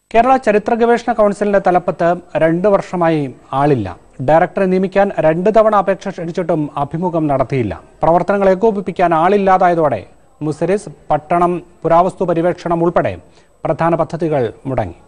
കേരള ചരിത്ര ഗവേഷണ കൗൺസിലിന്റെ തലപ്പത്ത് രണ്ട് വർഷമായി ആളില്ല ഡയറക്ടറെ നിയമിക്കാൻ രണ്ട് തവണ അപേക്ഷ ക്ഷണിച്ചിട്ടും അഭിമുഖം നടത്തിയില്ല പ്രവർത്തനങ്ങൾ ഏകോപിപ്പിക്കാൻ ആളില്ലാതായതോടെ മുസരിസ് പട്ടണം പുരാവസ്തു പര്യവേക്ഷണം ഉൾപ്പെടെ പ്രധാന പദ്ധതികൾ മുടങ്ങി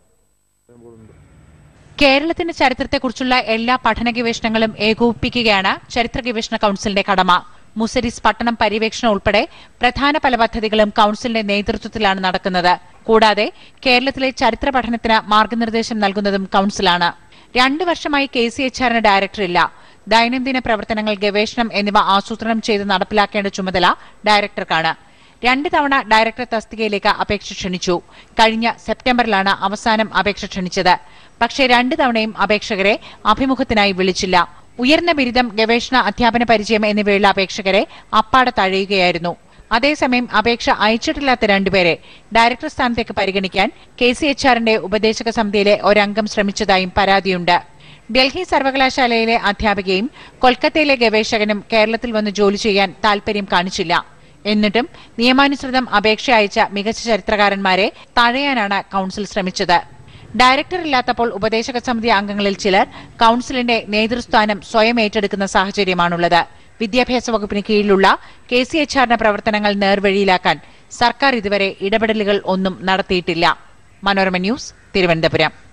കേരളത്തിന്റെ ചരിത്രത്തെക്കുറിച്ചുള്ള എല്ലാ പഠന ഗവേഷണങ്ങളും ഏകോപിപ്പിക്കുകയാണ് ചരിത്ര ഗവേഷണ കൌൺസിലിന്റെ കടമ മുസരിസ് പട്ടണം പര്യവേക്ഷണം ഉൾപ്പെടെ പ്രധാന പല പദ്ധതികളും കൌൺസിലിന്റെ നേതൃത്വത്തിലാണ് നടക്കുന്നത് കൂടാതെ കേരളത്തിലെ ചരിത്ര പഠനത്തിന് മാർഗനിർദ്ദേശം നൽകുന്നതും കൌൺസിലാണ് രണ്ടു വർഷമായി കെ സി എച്ച് ആറിന് ഡയറക്ടറില്ല ദൈനംദിന പ്രവർത്തനങ്ങൾ ഗവേഷണം എന്നിവ ആസൂത്രണം ചെയ്ത് നടപ്പിലാക്കേണ്ട ചുമതല ഡയറക്ടർക്കാണ് രണ്ട് തവണ ഡയറക്ടർ തസ്തികയിലേക്ക് അപേക്ഷ ക്ഷണിച്ചു കഴിഞ്ഞ സെപ്റ്റംബറിലാണ് അവസാനം അപേക്ഷ ക്ഷണിച്ചത് പക്ഷേ രണ്ട് തവണയും അപേക്ഷകരെ അഭിമുഖത്തിനായി വിളിച്ചില്ല ഉയർന്ന ബിരുദം ഗവേഷണ അധ്യാപന പരിചയം എന്നിവയുള്ള അപേക്ഷകരെ അപ്പാടെ തഴയുകയായിരുന്നു അതേസമയം അപേക്ഷ അയച്ചിട്ടില്ലാത്ത രണ്ടുപേരെ ഡയറക്ടർ സ്ഥാനത്തേക്ക് പരിഗണിക്കാൻ കെ സി എച്ച് ആറിന്റെ ഉപദേശക സമിതിയിലെ ഒരംഗം ശ്രമിച്ചതായും പരാതിയുണ്ട് ഡൽഹി സർവകലാശാലയിലെ അധ്യാപികയും കൊൽക്കത്തയിലെ ഗവേഷകനും കേരളത്തിൽ വന്ന് ജോലി ചെയ്യാൻ താൽപര്യം കാണിച്ചില്ല എന്നിട്ടും നിയമാനുസൃതം അപേക്ഷ അയച്ച മികച്ച ചരിത്രകാരന്മാരെ തഴയാനാണ് കൌൺസിൽ ശ്രമിച്ചത് ഡയറക്ടർ ഇല്ലാത്തപ്പോൾ ഉപദേശക സമിതി അംഗങ്ങളിൽ ചിലർ കൌൺസിലിന്റെ നേതൃസ്ഥാനം സ്വയം ഏറ്റെടുക്കുന്ന സാഹചര്യമാണുള്ളത് വിദ്യാഭ്യാസ വകുപ്പിന് കീഴിലുള്ള കെ സി എച്ച് ആറിന്റെ പ്രവർത്തനങ്ങൾ നേർവഴിയിലാക്കാൻ സർക്കാർ ഇതുവരെ ഇടപെടലുകൾ ഒന്നും നടത്തിയിട്ടില്ല മനോരമ ന്യൂസ് തിരുവനന്തപുരം